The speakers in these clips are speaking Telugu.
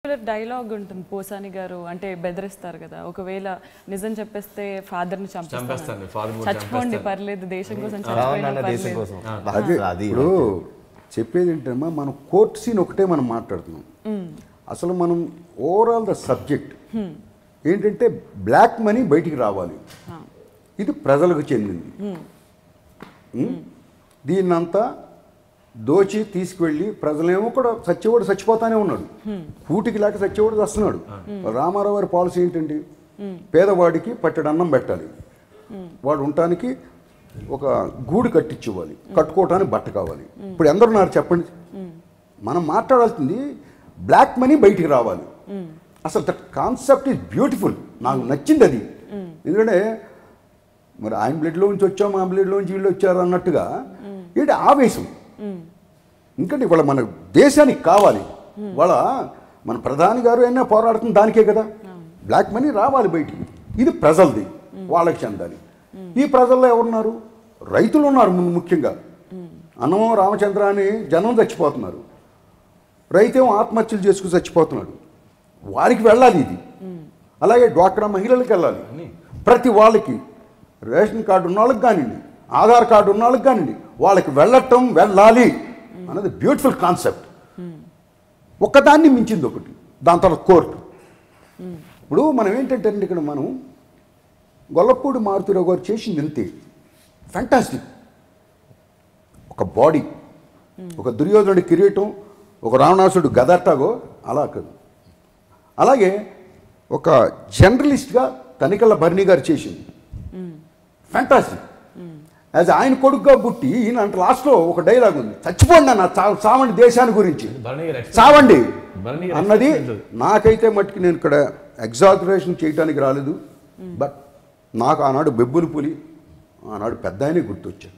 డైలాగ్ ఉంటుంది పోసాని గారు అంటే బెదిరిస్తారు కదా ఒకవేళ నిజం చెప్పేస్తే ఫాదర్ ని చంపేస్తాను, చంపేస్తాను father ని చచ్చిపోండి పర్లేదు దేశం కోసం రావణ చచ్చిపోయినా దేశం పర్లేదు కోసం అదే అది ఇప్పుడు చెప్పేది ఏంటమ్మా మనం కోర్ట్ సీన్ ఒకటే మనం మాట్లాడుతున్నాం అసలు మనం ఓవరాల్ ద సబ్జెక్ట్ ఏంటంటే బ్లాక్ మనీ బయటికి రావాలి ఇది ప్రజలకు చెందింది ఉమ్. దీన్నంతా దోచి తీసుకువెళ్ళి ప్రజలేమో కూడా సత్యవాడు చచ్చిపోతానే ఉన్నాడు కూటికి లేక సత్యవాడు వస్తున్నాడు రామారావు గారి పాలసీ ఏంటండి పేదవాడికి పట్టెడు అన్నం పెట్టాలి వాడు ఉండటానికి ఒక గూడు కట్టించివ్వాలి కట్టుకోవటానికి బట్ట కావాలి ఇప్పుడు ఎందరున్నారు చెప్పండి మనం మాట్లాడాల్సింది బ్లాక్ మనీ బయటికి రావాలి అసలు దట్ కాన్సెప్ట్ ఈజ్ బ్యూటిఫుల్ నాకు నచ్చింది అది ఎందుకంటే మరి ఆయన బ్లడ్లో నుంచి వచ్చాం మా బ్లడ్లో నుంచి వీళ్ళు వచ్చారు అన్నట్టుగా ఏంటి ఆవేశం ఎందుకంటే ఇవాళ మన దేశానికి కావాలి వాళ్ళ మన ప్రధాని గారు అయినా పోరాడుతుంది దానికే కదా బ్లాక్ మనీ రావాలి బయటికి ఇది ప్రజలది వాళ్ళకి చెందాలి ఈ ప్రజల్లో ఎవరున్నారు రైతులు ఉన్నారు ము- ముఖ్యంగా అన్నమో రామచంద్ర అని జనం చచ్చిపోతున్నారు రైతేమో ఆత్మహత్యలు చేసుకుని చచ్చిపోతున్నాడు వారికి వెళ్ళాలి ఇది అలాగే డ్వాక్రా మహిళలకు వెళ్ళాలి ప్రతి వాళ్ళకి రేషన్ కార్డు ఉన్న వాళ్ళకి కానివ్వండి ఆధార్ కార్డు ఉన్న వాళ్ళకి కానివ్వండి వాళ్ళకి వెళ్ళటం వెళ్ళాలి అన్నది బ్యూటిఫుల్ కాన్సెప్ట్ ఒక్కదాన్ని మించింది ఒకటి దాని తర్వాత కోర్టు ఇప్పుడు మనం ఏంటంటే అండి ఇక్కడ మనం గొల్లపూడి మారుతిరావు గారు చేసింది ఇంతే ఫ్యాంటాస్టిక్ ఒక బాడీ ఒక దుర్యోధనుడి కిరీటం ఒక రావణాసుడు గదట్టాగో అలా కాదు అలాగే ఒక జర్నలిస్ట్గా తనికల భరణి గారు చేసింది ఫ్యాంటాస్టిక్ యాజ్ ఆయన కొడుకుగా పుట్టి ఈయన అంటే లాస్ట్లో ఒక డైలాగ్ ఉంది చచ్చిపోండి అన్న చా- చావండి దేశాన్ని గురించి భరణి గారు experience- చావండి భరణి గారు అన్నది experience. నాకైతే మట్టుకు నేను ఇక్కడ ఎగ్జాగరేషన్ చేయడానికి రాలేదు బట్ నాకు ఆనాడు బెబ్బులు పులి ఆనాడు పెద్ద ఆయనే గుర్తొచ్చాడు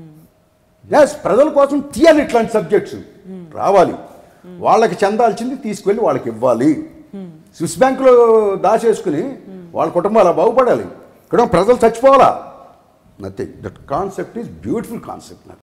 ఎస్ ప్రజల కోసం తీయాలి ఇట్లాంటి సబ్జెక్ట్స్ రావాలి వాళ్ళకి చెందాల్సింది తీసుకెళ్ళి వాళ్ళకి ఇవ్వాలి స్విస్ బ్యాంకులో దాచేసుకుని వాళ్ళ కుటుంబాలు బాగుపడాలి ఇక్కడ ప్రజలు చచ్చిపోవాలా nothing that concept is beautiful concept నాకు